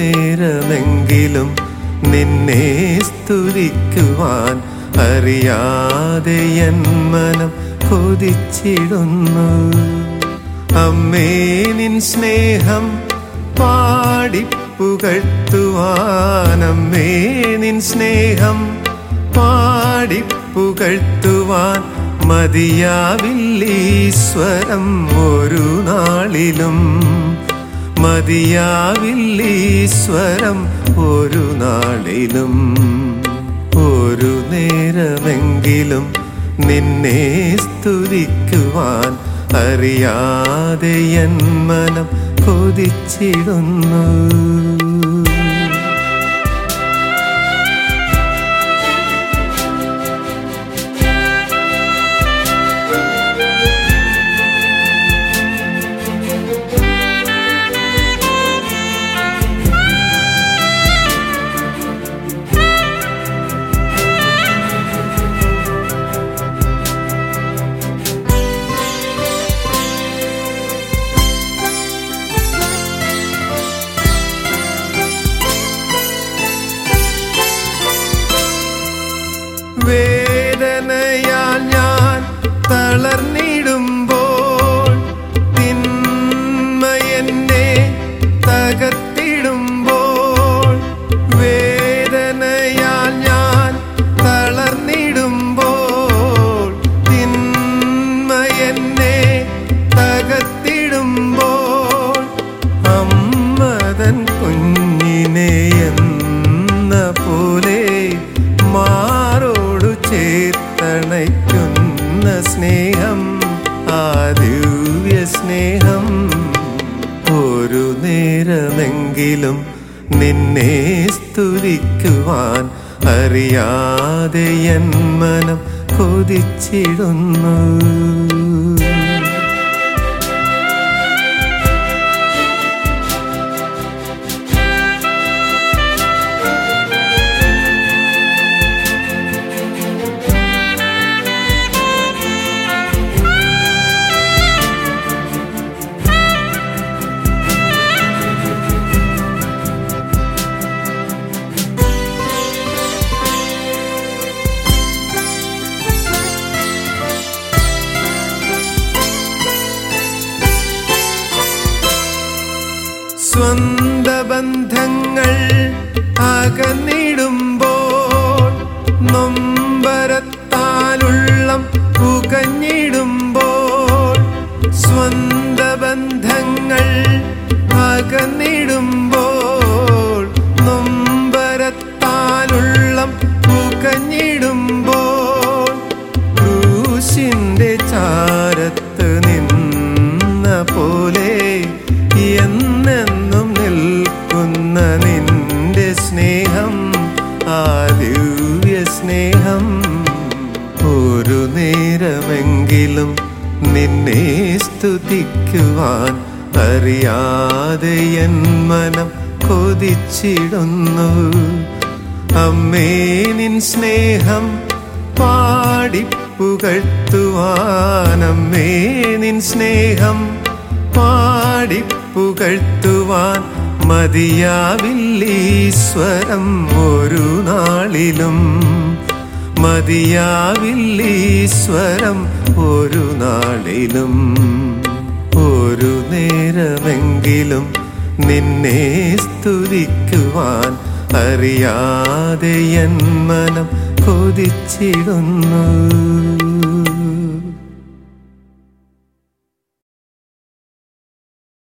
നേരമെങ്കിലും നിന്നെ സ്തുതിക്കുവാൻ അറിയാതെ എൻ മനം കൊതിച്ചിടുന്നു അമ്മേ നിൻ സ്നേഹം പാടിപ്പുകഴ്ത്തുവാൻ അമ്മേ നിൻ സ്നേഹം പാടിപ്പുകഴ്ത്തുവാൻ മതിയാവില്ലീശ്വരം ഒരു നാളിലും മതിയാവില്ലീശ്വരം ഒരു നാളിലും ഒരു നേരമെങ്കിലും നിന്നെ സ്തുതിക്കുവാൻ അറിയാതെ എൻ മനം കൊതിച്ചിടുന്നു വേദനയാൽ ഞാൻ തളർന്നിടുമ്പോൾ തിന്മയെന്നെ തകർത്തിടുമ്പോൾ വേദനയാൽ ഞാൻ തളർന്നിടുമ്പോൾ തിന്മയെന്നെ തകർത്തിടുമ്പോൾ അമ്മതൻ കുഞ്ഞിനെ എന്ന പോലെ മാറോടു ചേർത്തണയ്ക്കുന്ന സ്നേഹം ആ ദിവ്യ സ്നേഹം ഒരു നേരമെങ്കിലും നിന്നെ സ്തുതിക്കുവാൻ അറിയാതെ എൻ മനം കൊതിച്ചിടുന്നു സ്വന്ത ബന്ധങ്ങൾ അകന്നിടുമ്പോൾ നൊമ്പരത്താലുള്ളം പുകഞ്ഞിടുമ്പോൾ സ്വന്ത ബന്ധങ്ങൾ അകന്നിടുമ്പോൾ നൊമ്പരത്താലുള്ളം പുകഞ്ഞിടുമ്പോൾ ക്രൂശിന്റെ ചാരത്ത് നിന്ന പോലെ എന്നെന്നും നിൽക്കുന്ന നിന്റെ സ്നേഹം ആ ദിവ്യ സ്നേഹം ഒരു നേരമെങ്കിലും നിന്നെ സ്തുതിക്കുവാൻ അറിയാതെ എൻ മനം കൊതിച്ചിടുന്നു അമ്മേ നിൻ സ്നേഹം പാടിപ്പുകഴ്ത്തുവാൻ അമ്മേ നിൻ സ്നേഹം പാടിപ്പുകഴ്ത്തുവാൻ മതിയാവില്ലീശ്വരം ഒരു നാളിലും മതിയാവില്ലീശ്വരം ഒരു നാളിലും ഒരു നേരമെങ്കിലും നിന്നെ സ്തുതിക്കുവാൻ അറിയാതെ എൻ മനം കൊതിച്ചിടുന്നു